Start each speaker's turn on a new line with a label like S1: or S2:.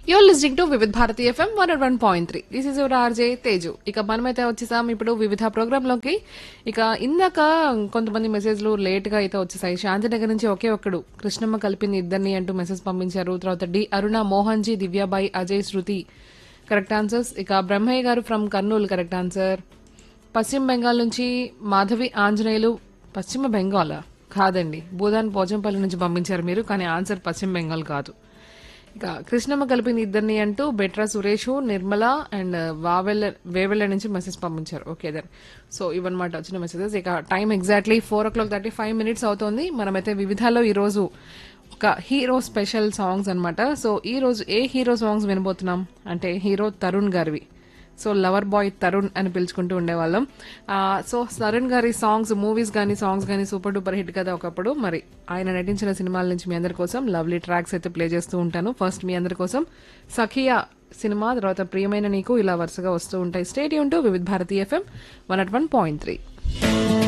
S1: your listening to Vividh Bharati FM one one point three this is your RJ Teju ఇక మనమైతే వచ్చేసాం ఇప్పుడు వివిధ ప్రోగ్రామ్ లోకి ఇక ఇందాక కొంతమంది మెసేజ్లు లేట్ గా అయితే వచ్చేసాయి శాంతినగర్ నుంచి ఒకే ఒక్కడు కృష్ణమ్మ కలిపింది ఇద్దరిని అంటూ మెసేజ్ పంపించారు తర్వాత D Aruna Mohan G Divyabai Ajay Shruti correct answers ఇక బ్రహ్మయ్య గారు ఫ్రమ్ కర్నూలు కరెక్ట్ ఆన్సర్ పశ్చిమ బెంగాల్ నుంచి మాధవి ఆంజనేయులు పశ్చిమ బెంగాల్ కాదండి భూదాన్ పోచంపల్లి నుంచి పంపించారు మీరు కానీ ఆన్సర్ పశ్చిమ బెంగాల్ కాదు ఇక కృష్ణమ్మ కలిపింది ఇద్దరిని అంటూ బెట్రా సురేష్ నిర్మల అండ్ వావెల్ల వేవెల్ల నుంచి మెసేజ్ పంపించారు ఓకే దెన్ సో ఇవన్నమాట వచ్చిన మెసేజెస్ ఇక time exactly four o'clock thirty five minutes అవుతోంది మనమైతే వివిధాలో ఈరోజు ఒక హీరో స్పెషల్ సాంగ్స్ అన్నమాట సో ఈ రోజు ఏ హీరో సాంగ్స్ వినబోతున్నాం అంటే హీరో తరుణ్ గారివి సో లవర్ బాయ్ తరుణ్ అని పిలుచుకుంటూ ఉండేవాళ్ళం ఆ, సో తరుణ్ గారి సాంగ్స్ మూవీస్ కానీ సాంగ్స్ కానీ సూపర్ డూపర్ హిట్ కదా ఒకప్పుడు మరి ఆయన నటించిన సినిమాల నుంచి మీ అందరి కోసం లవ్లీ ట్రాక్స్ అయితే ప్లే చేస్తూ ఉంటాను ఫస్ట్ మీ అందరి కోసం సఖియా సినిమా తర్వాత ప్రియమైన నీకు ఇలా వరుసగా వస్తూ ఉంటాయి stay tuned to Vividh Bharati FM one at one point three